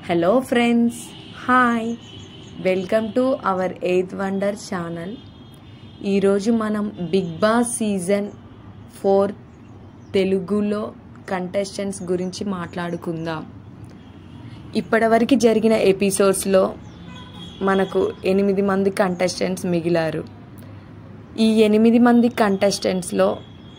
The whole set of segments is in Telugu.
hello friends hi welcome to our eighth wonder channel ఈరోజు మనం బిగ్ బాస్ సీజన్ ఫోర్ తెలుగులో కంటెస్టెంట్స్ గురించి మాట్లాడుకుందాం ఇప్పటివరకు జరిగిన ఎపిసోడ్స్లో మనకు ఎనిమిది మంది కంటెస్టెంట్స్ మిగిలారు ఈ ఎనిమిది మంది కంటెస్టెంట్స్లో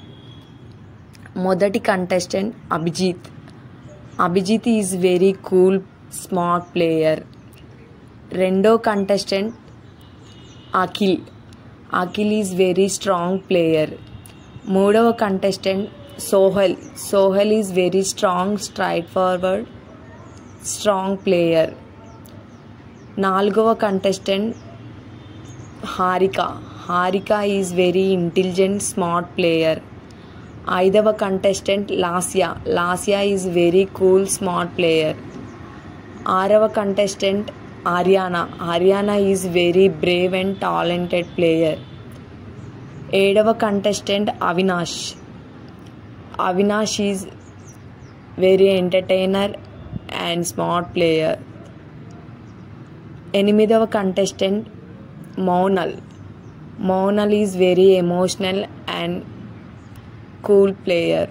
మొదటి contestant Abhijeet Abhijeet is very cool smart player రెండో contestant Akhil Akhil is very strong player మూడవ contestant Sohel Sohel is very strong straightforward strong player నాలుగవ contestant Harika Harika is very intelligent smart player ఐదవ contestant Lasya Lasya is very cool smart player ఆరవ contestant Ariyana Ariyana is very brave and talented player ఏడవ contestant Avinash Avinash is very entertainer and smart player ఎనిమిదవ contestant Monal Monal is very emotional and cool player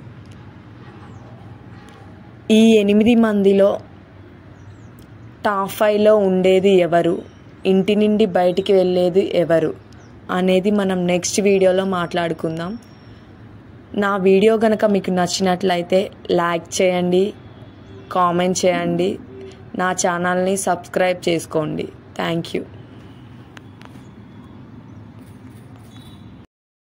ఈ ఎనిమిది మందిలో టాప్ ఫైవ్లో ఉండేది ఎవరు ఇంటి నుండి బయటికి వెళ్ళేది ఎవరు అనేది మనం నెక్స్ట్ వీడియోలో మాట్లాడుకుందాం నా వీడియో కనుక మీకు నచ్చినట్లయితే లైక్ చేయండి కామెంట్ చేయండి నా ఛానల్ని సబ్స్క్రైబ్ చేసుకోండి థ్యాంక్ యూ